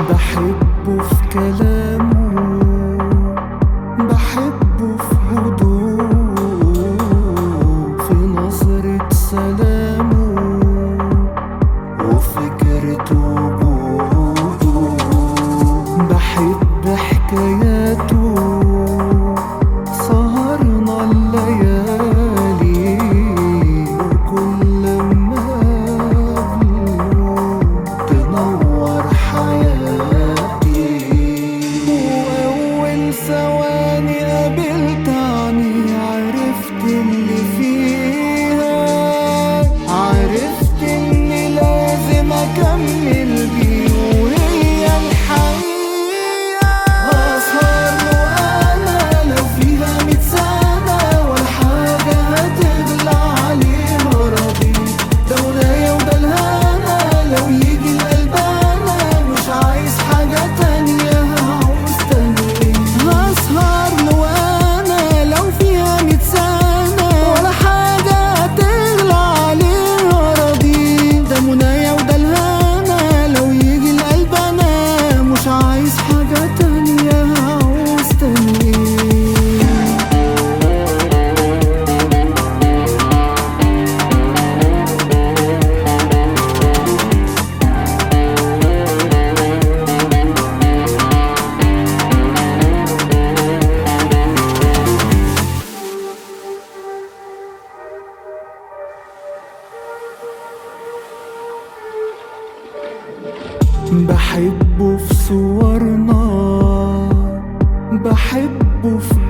بحبه في كلامه بحبه في هدوءه في نظرة سلامه وفكرة وجوده بحب حكاياته سهرنا الليالي وكل ما قابله تنور حياتي وأول ثواني قابلت عني عرفت اللي فيها عرفت إني لازم أكمل بيه وهي الحقيقة أسهر وأنا لو فيها ميت سنة ولا حاجة هتغلى عليها راضي ده ورايا وده الهنا لو يجي القلب أنا مش عايز حاجة تانية هعوز تاني هسهر وأنا لو فيها ميت سنة ولا حاجة هتغلى عليها راضي ده منايا وده الهنا لو يجي القلب أنا مش عايز حاجة تانية هعوز تاني بحبه في صورنا بحبه في